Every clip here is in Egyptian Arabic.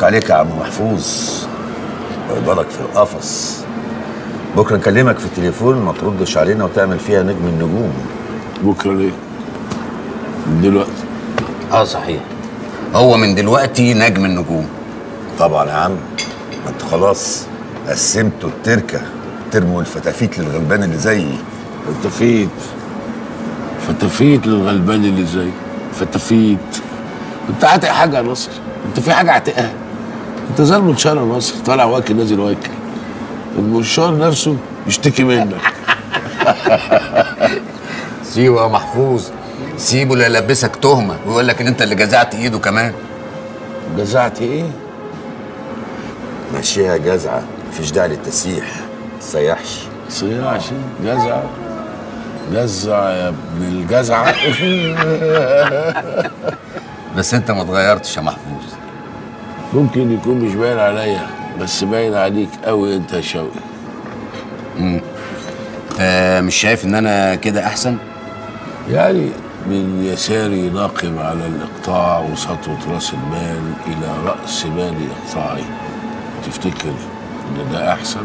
عليك يا عم محفوظ ويبارك في القفص بكره نكلمك في التليفون ما تردش علينا وتعمل فيها نجم النجوم بكره ليه؟ من دلوقتي اه صحيح هو من دلوقتي نجم النجوم طبعا يا عم ما انت خلاص قسمتوا التركه ترموا الفتافيت للغلبان اللي زيي فتافيت فتافيت للغلبان اللي زي فتافيت انت عاتق حاجه يا نصر انت في حاجه عاتقها انت زي المنشار يا نصر طالع واكل نازل واكل المنشار نفسه يشتكي منك سيبه يا محفوظ سيبه لا يلبسك تهمه ويقول لك ان انت اللي جزعت ايده كمان جزعت ايه؟ مشيها جزعه مفيش داعي للتسييح سيحش صياع عشان جزع جزع يا ابن الجزعه بس انت ما اتغيرتش يا محفوظ ممكن يكون مش باين عليا بس باين عليك قوي انت يا شوقي انت مش شايف ان انا كده احسن يعني من يساري ناقم على الاقطاع وسطوة راس المال الى راس مال اقطاعي تفتكر ان ده احسن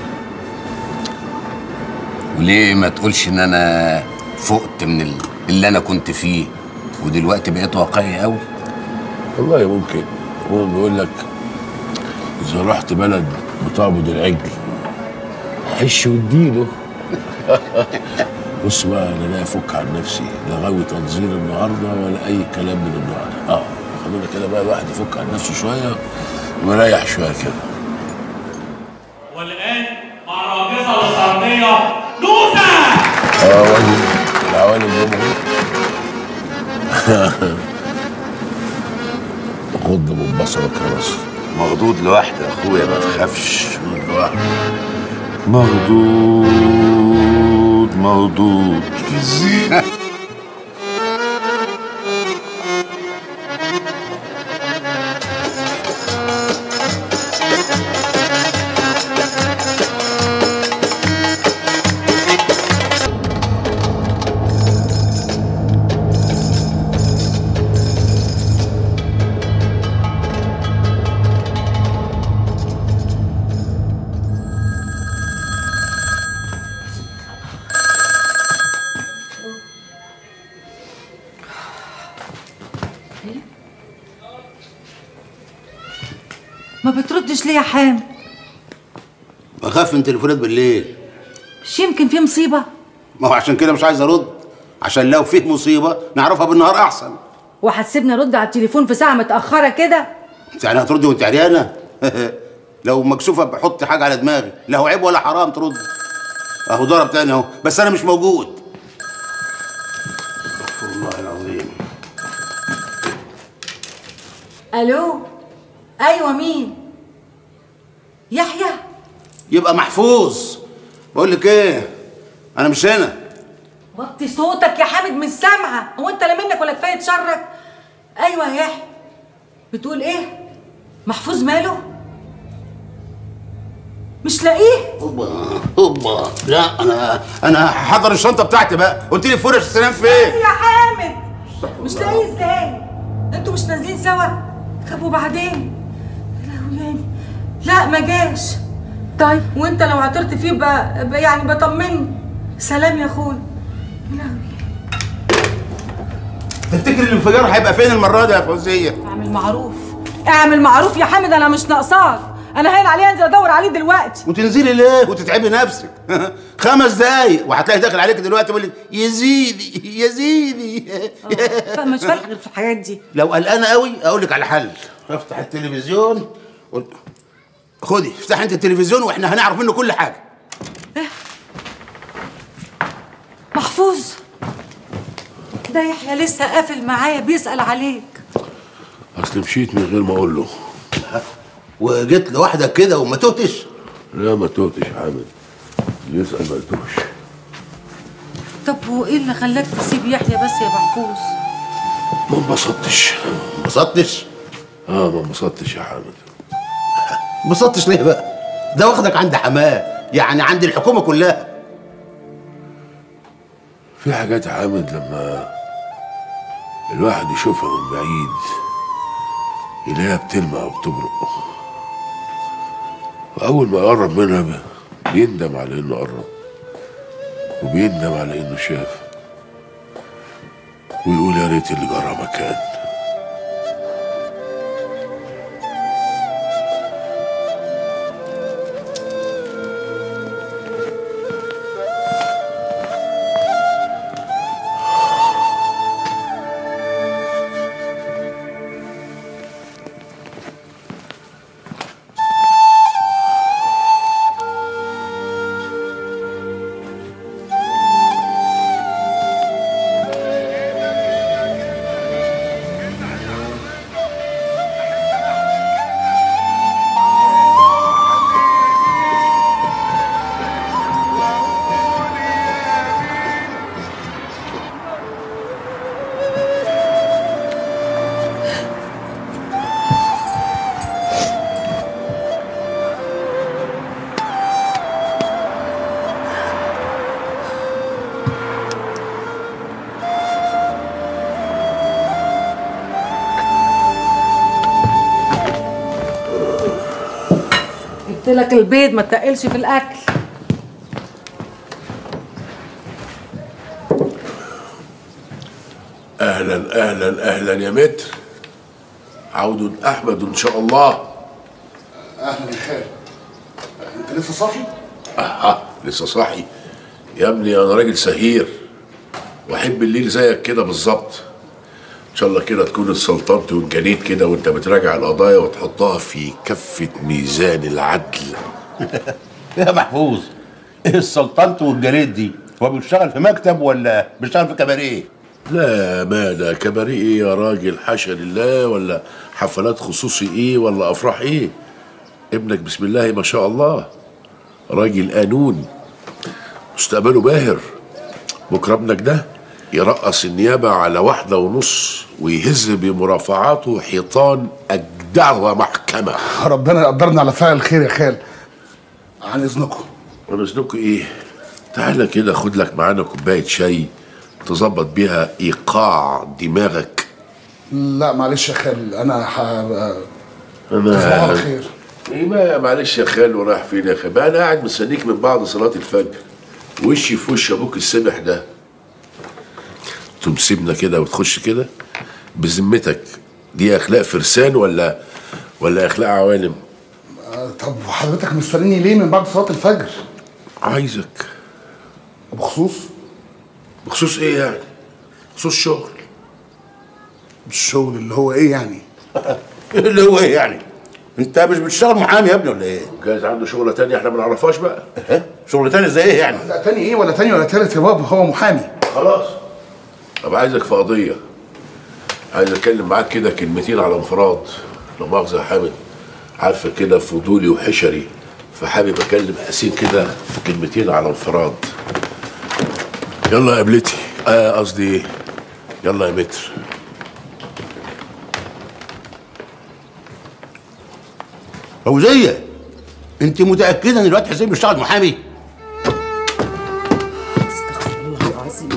وليه ما تقولش ان انا فقت من ال- اللي انا كنت فيه ودلوقتي بقيت واقعي قوي والله ممكن هو بيقول لك اذا رحت بلد بتعبد العجل حش واديله بص بقى انا لا افك عن نفسي لا غاوي تنظير النهارده ولا اي كلام من النوع ده اه خلونا كده بقى الواحد يفك عن نفسه شويه ويريح شويه كده والآن مع الراقصة الغربية نوسة اه وادي العوالم جم اهو غض من بصرك يا نصر مخضوض لوحدي يا اخويا ما تخافش غض لوحدك مخضوض مخضوض ما بتردش ليه يا حام بخاف من تليفونات بالليل مش يمكن في مصيبة ما هو عشان كده مش عايز ارد عشان لو فيه مصيبه نعرفها بالنهار احسن وهتسيبني ارد على التليفون في ساعة متأخرة كده انت يعني هتردي وانت عريانه لو مكسوفه بحط حاجه على دماغي لا هو عيب ولا حرام ترد اهو ضرب تاني اهو بس انا مش موجود استغفر الله العظيم الو ايوه مين يحيى يبقى محفوظ بقول لك ايه انا مش هنا وطي صوتك يا حامد مش سامعة هو انت لا منك ولا كفاية شرك ايوه يا يحيى بتقول ايه محفوظ ماله مش لاقيه اوبا اوبا لا انا انا هحضر الشنطه بتاعتي بقى قلت لي فرش السلام فين يا حامد مش لاقيه ازاي انتوا مش نازلين سوا طب وبعدين يا لهوي يعني لا ما جاش طيب وانت لو عثرت فيه ب... ب... يعني بطمني سلام يا اخوي يا لهوي تفتكر الانفجار هيبقى فين المره دي يا فوزيه اعمل معروف اعمل معروف يا حامد انا مش ناقصاك انا هين عليه انزل ادور عليه دلوقتي وتنزلي ليه وتتعبي نفسك خمس دقايق وهتلاقي داخل عليك دلوقتي يقول لك يزيدي يزيدي مش فارق غير في الحاجات دي لو قلقانه قوي اقول لك على حل افتح التلفزيون و... خدي افتح انت التلفزيون واحنا هنعرف منه كل حاجه محفوظ ده يحيى لسه قافل معايا بيسأل عليك اصل مشيت من غير ما اقول له وجيت لوحدك كده وما تهتش لا ما توتش يا حامد اللي يسال ما يتوهش طب وايه اللي خلاك تسيب يحيى بس يا محفوظ ما انبسطتش ما انبسطتش اه ما انبسطتش يا حامد ما انبسطتش ليه بقى ده واخدك عند حماه يعني عند الحكومه كلها في حاجات يا حامد لما الواحد يشوفها من بعيد يلاقيها بتلمع وبتبرق وأول ما يقرب منها ب- بيندم على إنه قرب وبيندم على إنه شاف ويقول يا ريت اللي جرى مكان جبت لك البيض ما تقلش في الاكل أهلا أهلا أهلا يا متر عود أحمد إن شاء الله اهلا يا خال انت لسه صاحي؟ أها لسه صاحي يا ابني أنا راجل سهير وأحب الليل زيك كده بالظبط إن شاء الله كده تكون اتسلطنت واتجنيت كده وأنت بتراجع القضايا وتحطها في كفة ميزان العدل يا محفوظ ايه السلطنت والجريد دي هو بيشتغل في مكتب ولا بيشتغل في كباريه لا ما ده كباريه ايه يا راجل حاشا لله ولا حفلات خصوصي ايه ولا افراح ايه ابنك بسم الله ما شاء الله راجل قانون مستقبله باهر بكره ابنك ده يرقص النيابة على واحدة ونص ويهز بمرافعاته حيطان أجدعها محكمة ربنا يقدرنا على فعل الخير يا خال عن اذنكم ونزلكوا ايه تعالى كده خد لك معانا كوباية شاي تظبط بيها إيقاع دماغك لا معلش يا خال انا ح... تصبحوا أنا على خير ايه ما معلش يا خال ورايح فين يا اخي بقى انا قاعد مستنيك من بعد صلاه الفجر وشي في وش ابوك السمح ده تقوم سيبنا كده وتخش كده بذمتك دي اخلاق فرسان ولا ولا اخلاق عوالم آه، طب وحضرتك مستنيني ليه من بعد صلاه الفجر؟ عايزك بخصوص بخصوص ايه يعني بخصوص شغل الشغل اللي هو ايه يعني؟ اللي هو ايه يعني انت مش بتشتغل محامي يا ابني ولا ايه جايز عنده شغله تانية احنا ما نعرفهاش بقى ها؟ شغل تاني زي ايه يعني لا تاني ايه ولا تاني ولا تالت يا بابا هو محامي خلاص طب عايزك في قضيه عايز اتكلم معاك كده كلمتين على انفراد لا مؤاخذه يا حامد عارفه كده فضولي وحشري فحابب اكلم حسين كده في كلمتين على انفراد يلا يا قبلتي اه قصدي ايه يلا يا متر فوزيه انت متاكده ان الواد حسين بيشتغل محامي استغفر الله العظيم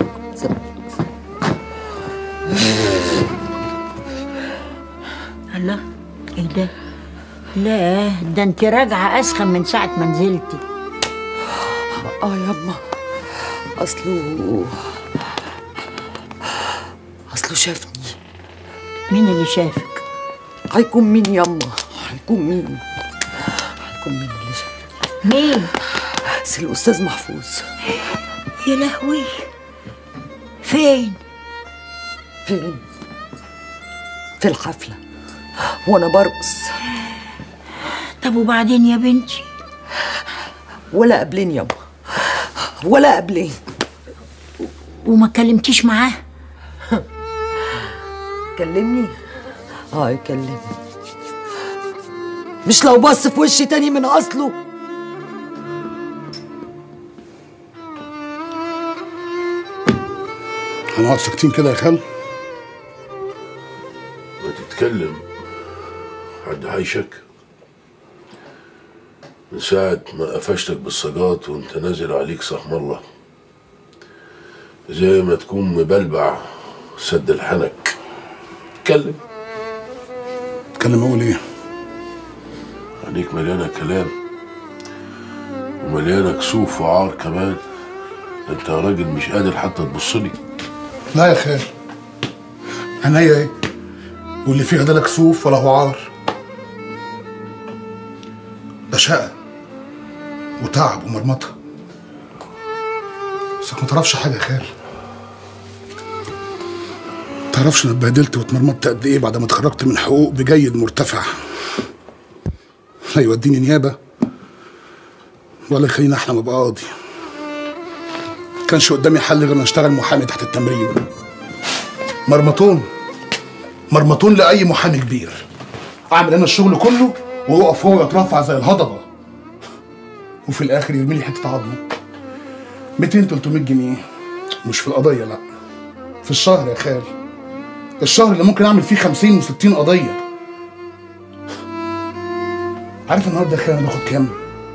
الله ايه ده لا ده انت راجعه اسخن من ساعه ما نزلتي اه يما اصله اصله شافني مين اللي شافك هيكون مين يما هيكون مين هيكون مين اللي شافني مين سي الاستاذ محفوظ يا لهوي فين فين في الحفله وانا برقص طب وبعدين يا بنتي ولا قبلين يما ولا قبلين وما كلمتيش معاه كلمني اه يكلمني مش لو بص في وشي تاني من اصله هنقعد ساكتين كده يا خال ما تتكلم حد هيشك من ساعة ما قفشتك بالسجاط وانت نازل عليك سهم الله زي ما تكون مبلبع سد الحنك اتكلم اتكلم اقول ايه عينيك مليانة كلام ومليانة كسوف وعار كمان ده انت يا راجل مش قادر حتى تبص لي لا يا خال عينيا ايه واللي فيها ده لا كسوف ولا هو عار ده شقة وتعب ومرمطة بس ما تعرفش حاجة يا خال ما تعرفش انا اتبهدلت واتمرمطت قد ايه بعد ما اتخرجت من حقوق بجيد مرتفع لا يوديني نيابة ولا يخليني احلم ابقى قاضي كانش قدامي حل غير ان اشتغل محامي تحت التمرين مرمطون مرمطون لاي محامي كبير اعمل انا الشغل كله ويقف هو يترفع زي الهضبه وفي الاخر يرمي لي حته عظمه 200 300 جنيه مش في القضيه لا في الشهر يا خال الشهر اللي ممكن اعمل فيه 50 و60 قضيه عارف النهارده يا خال انا باخد كام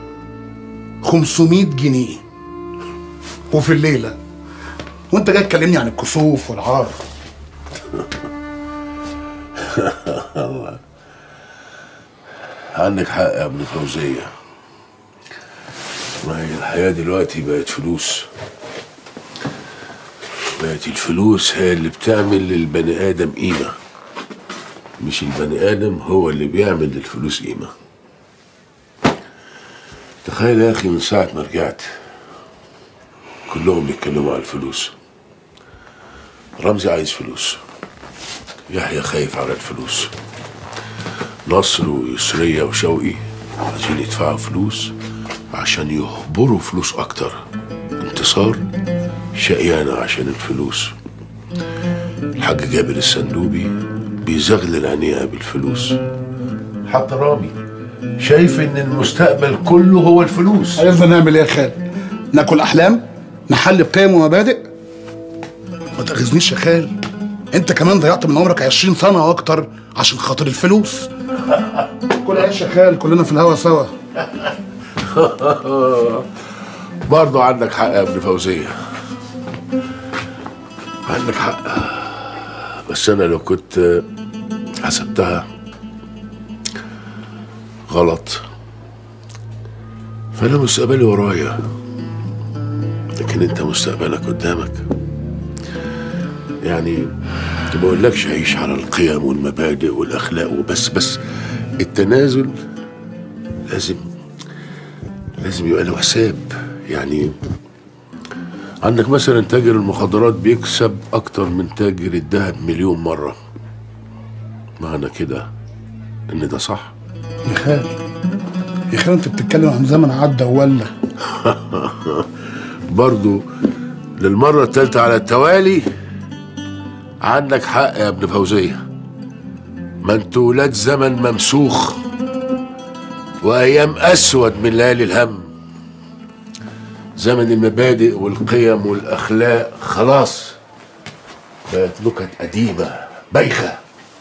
500 جنيه وفي الليله وانت جاي تكلمني عن الكسوف والعار عندك حق يا ابن فوزية ما هي الحياة دلوقتي بقت فلوس بقت الفلوس هي اللي بتعمل للبني آدم قيمة مش البني آدم هو اللي بيعمل للفلوس قيمة تخيل يا أخي من ساعة ما رجعت كلهم بيتكلموا على الفلوس رمزي عايز فلوس يحيى خايف على الفلوس نصر ويسرية وشوقي عايزين يدفعوا فلوس عشان يهبروا فلوس أكتر انتصار شقيانة عشان الفلوس الحاج جابر السندوبي بيزغلل عينيها بالفلوس حتى رامي شايف ان المستقبل كله هو الفلوس عايزنا نعمل ايه يا خال ناكل احلام نحل بقيم ومبادئ ما تاخذنيش يا خال انت كمان ضيعت من عمرك 20 سنه واكتر عشان خاطر الفلوس كل عيش يا خال كلنا في الهوا سوا برضه عندك حق يا ابن فوزية عندك حق بس أنا لو كنت حسبتها غلط فأنا مستقبلي ورايا لكن أنت مستقبلك قدامك يعني ما بقولكش عيش على القيم والمبادئ والأخلاق وبس بس التنازل لازم لازم يبقى له حساب يعني عندك مثلا تاجر المخدرات بيكسب اكتر من تاجر الذهب مليون مرة معنى كده ان ده صح يا خال يا خال انت بتتكلم عن زمن عدى ولا برضو للمرة التالتة على التوالي عندك حق يا ابن فوزية ما انتوا ولاد زمن ممسوخ وايام اسود من ليالي الهم زمن المبادئ والقيم والاخلاق خلاص بقت نكت قديمه بايخه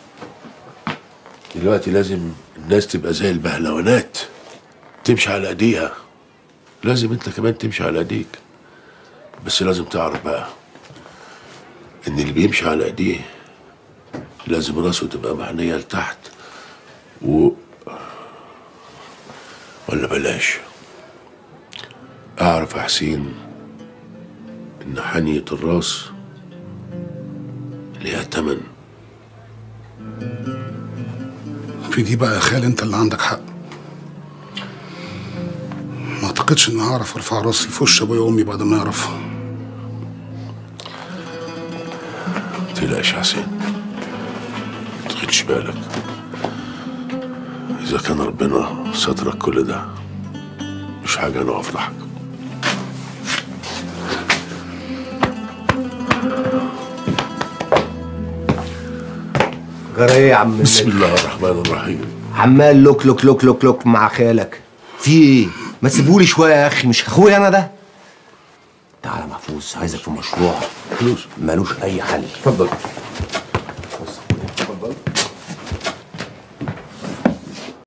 دلوقتي لازم الناس تبقى زي البهلوانات تمشي على ايديها لازم انت كمان تمشي على ايديك بس لازم تعرف بقى ان اللي بيمشي على ايديه لازم راسه تبقى محنيه لتحت و ولا بلاش اعرف يا حسين ان حنية الراس ليها تمن في دي بقى يا خال انت اللي عندك حق ما اعتقدش اني هعرف ارفع راسي في وش ابويا وامي بعد ما يعرفوا متقلقش يا حسين متاخدش بالك اذا كان ربنا سترك كل ده مش حاجه انا افضحك جرى ايه يا عم بسم الله الرحمن الرحيم عمال لوك لوك لوك لوك لوك مع خيالك في ايه ما تسيبولي شويه يا اخي مش اخويا انا ده تعالى محفوظ عايزك في مشروع فلوس ملوش اي حل اتفضل